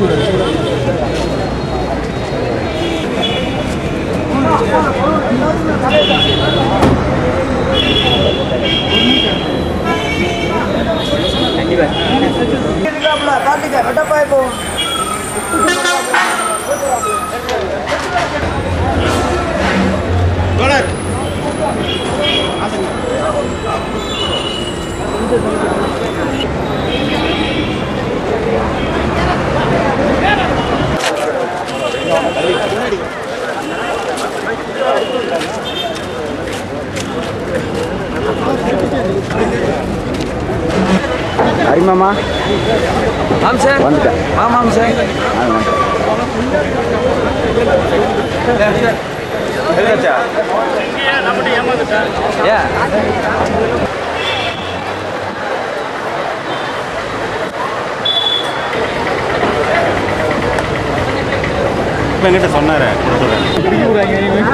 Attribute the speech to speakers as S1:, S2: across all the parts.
S1: ஹரிமாமா
S2: ஆமாம் சார்
S1: வந்துட்டேன்
S2: ஆமாம் சார்
S1: ஆ வந்துட்டேன்
S2: ஏன்
S3: என்கிட்ட சொன்னாரு கொடுத்துறேன்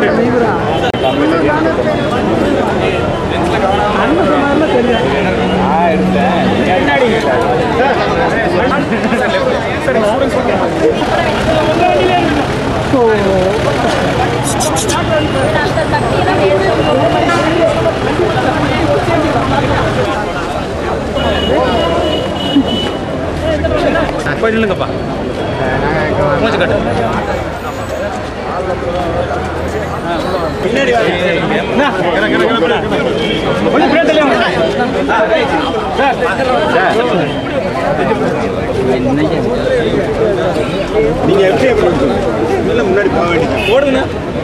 S3: போய் நில்லுங்கப்பா மூச்சு கட்டு பின்னாடி நீங்க எப்படி எப்படி இல்ல முன்னாடி போக வேண்டியது ஓடுங்க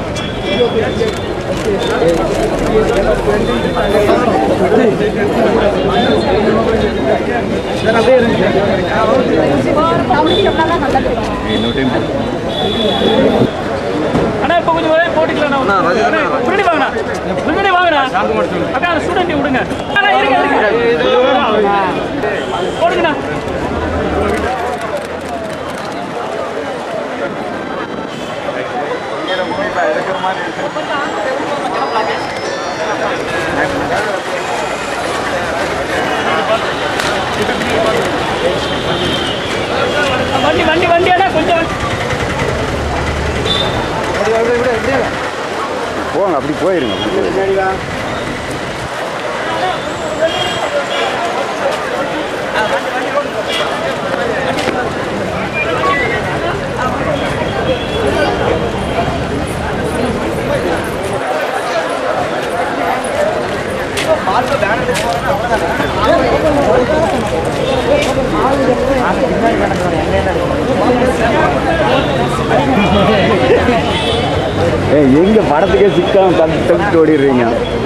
S4: அண்ணா இப்போ கொஞ்சம் ஒரே போட்டுக்கலாம் முன்னாடி வாங்கண்ணா முன்னாடி வாங்கண்ணா அக்கா அந்த ஸ்டூடெண்ட் விடுங்க அண்ணா இருங்க இருங்க போடுங்கண்ணா வண்டி வண்டி வண்டி அண்ணா கொஞ்சம்
S1: போங்க அப்படி போயிருங்க ஏய் எங்க படத்துக்கே சிக்காம தட்டு தப்பிட்டு ஓடிடுறீங்க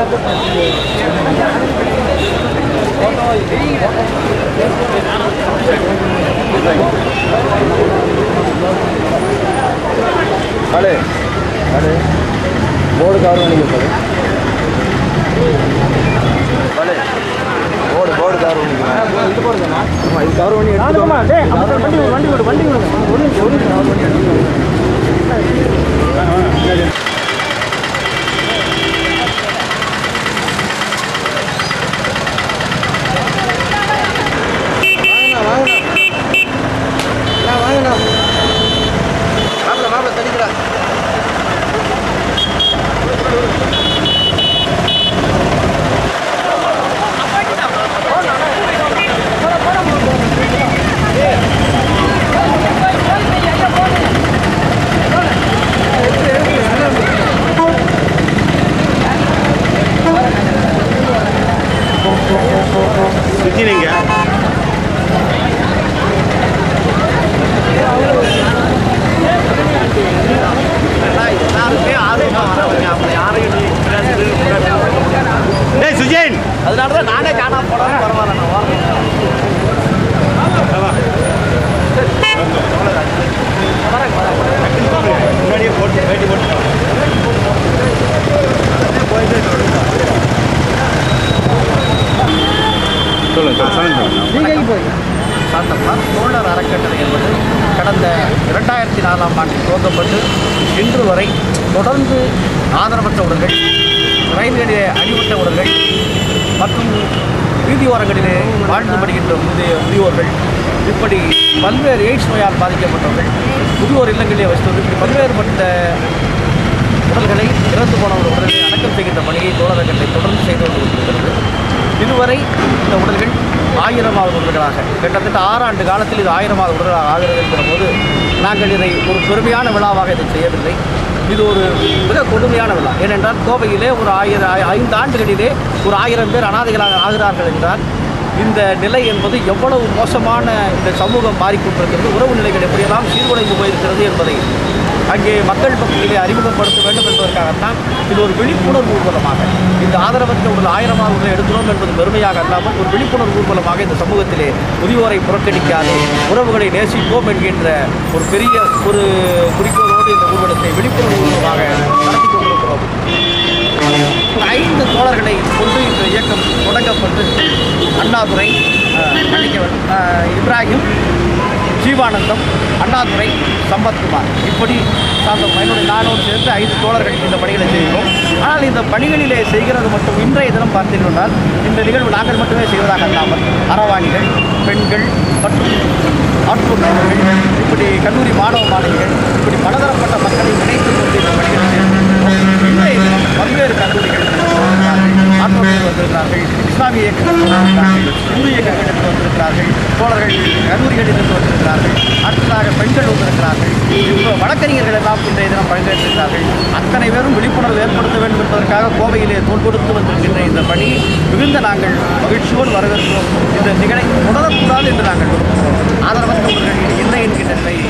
S1: அடே அடே போர்டு கவர் பண்ணிக்க பாரு அடே போர்டு போர்டு கவர் பண்ணிக்கலாம் இது போடுங்கண்ணா ஆமாம் இது கவர் பண்ணி எடுத்துக்கோமா டேய் வண்டி வண்டி விடு வண்டி விடு ஒரு நிமிஷம் ஒரு நிமிஷம் கவர் பண்ணி எடுத்துக்கோ
S3: சுத்தி நீங்க டேய் சுஜேன்
S2: அதனால தான் நானே காணாம போனாலும் பரவாயில்ல நான் வரேன்.
S3: முன்னாடியே போட்டு வேட்டி போட்டு சொல்லுங்க சொல்லுங்க
S2: சாத்தம்மா தோழர் அறக்கட்டளை என்பது கடந்த இரண்டாயிரத்தி நாலாம் ஆண்டில் துவக்கப்பட்டு இன்று வரை தொடர்ந்து ஆதரவற்ற உடல்கள் ரயில்களிலே அடிபட்ட உடல்கள் மற்றும் வீதியோரங்களிலே வாழ்ந்து வருகின்ற முதிய முதியோர்கள் இப்படி பல்வேறு எய்ட்ஸ் நோயால் பாதிக்கப்பட்டவர்கள் முதியோர் இல்லங்களிலே வசித்தவர்கள் இப்படி பல்வேறுபட்ட உடல்களை இறந்து போனவர்கள் உடல்களை அடக்கம் செய்கின்ற பணியை தோழர்களை தொடர்ந்து செய்து வந்து கொண்டிருக்கிறது இதுவரை இந்த உடல்கள் ஆயிரமாவது உடல்களாக கிட்டத்தட்ட ஆறாண்டு காலத்தில் இது ஆயிரமாவது உடல்களாக ஆகிறது என்கிற போது நாங்கள் இதை ஒரு பெருமையான விழாவாக இதை செய்யவில்லை இது ஒரு மிக கொடுமையான விழா ஏனென்றால் கோவையிலே ஒரு ஆயிரம் ஐ- ஐந்து ஆண்டுகளிலே ஒரு ஆயிரம் பேர் அனாதைகளாக ஆகிறார்கள் என்றால் இந்த நிலை என்பது எவ்வளவு மோசமான இந்த சமூகம் மாறிக்கொண்டிருக்கிறது உறவு நிலைகள் எப்படியெல்லாம் சீர்குலைந்து போயிருக்கிறது என்பதை அங்கே மக்கள் பகுதியிலே அறிமுகப்படுத்த வேண்டும் என்பதற்காகத்தான் இது ஒரு விழிப்புணர்வு ஊர்வலமாக இந்த ஆதரவற்ற ஒரு ஆயிரமாவது எடுக்கிறோம் என்பது பெருமையாக அல்லாமல் ஒரு விழிப்புணர்வு ஊர்வலமாக இந்த சமூகத்திலே முதியோரை புறக்கணிக்காது உறவுகளை நேசிப்போம் என்கின்ற ஒரு பெரிய ஒரு குறிக்கோளோடு இந்த ஊர்வலத்தை விழிப்புணர்வு ஊர்வலமாக நடத்தி கொண்டிருக்கிறோம் ஐந்து தோழர்களை கொண்டு இந்த இயக்கம் தொடங்கப்பட்டு அண்ணாதுரை அஹ், மன்னிக்கவும், அஹ், இப்ராஹிம் ஜீவானந்தம் அண்ணாதுரை சம்பத்குமார் இப்படி சார்ந்த என்னுடைய நானோடு சேர்ந்து ஐந்து தோழர்கள் இந்த பணிகளை செய்கிறோம் ஆனால் இந்த பணிகளிலே செய்கிறது மட்டும் இன்றைய தினம் பார்த்தீர்கள் இந்த நிகழ்வு நாங்கள் மட்டுமே செய்வதாக அல்லாமல் அறவாணிகள் பெண்கள் மற்றும் ஆட்புறவர்கள் இப்படி கல்லூரி மாணவ மாணவிகள் இப்படி பலதரப்பட்ட மக்களை இணைத்து கொண்டு இந்த பணிகளை செய்கிறோம் இன்றைய தினம் பல்வேறு கல்லூரிகள் ஆட்டோக்கள் வந்திருக்கிறார்கள் இஸ்லாமிய இயக்கங்கள் வந்திருக்கிறார்கள் இந்து இயக்கங்களுக்கு வந்திருக்கிறார்கள் தோழர்கள் கல்லூரிகளிலிருந்து வந்திருக்கிறார்கள் அடுத்ததாக பெண்கள் வந்திருக்கிறார்கள் இப்போ வழக்கறிஞர்கள் எல்லாம் இன்றைய தினம் பங்கேற்றிருக்கிறார்கள் அத்தனை பேரும் விழிப்புணர்வு ஏற்படுத்த வேண்டும் என்பதற்காக கோவையிலே தோல் கொடுத்து வந்திருக்கின்ற இந்த பணி மிகுந்த நாங்கள் மகிழ்ச்சியோடு வரவேற்கிறோம் இந்த நிகழை தொடரக்கூடாது என்று நாங்கள் விரும்புகிறோம் ஆதரவற்றவர்கள் இல்லை என்கின்ற நிலை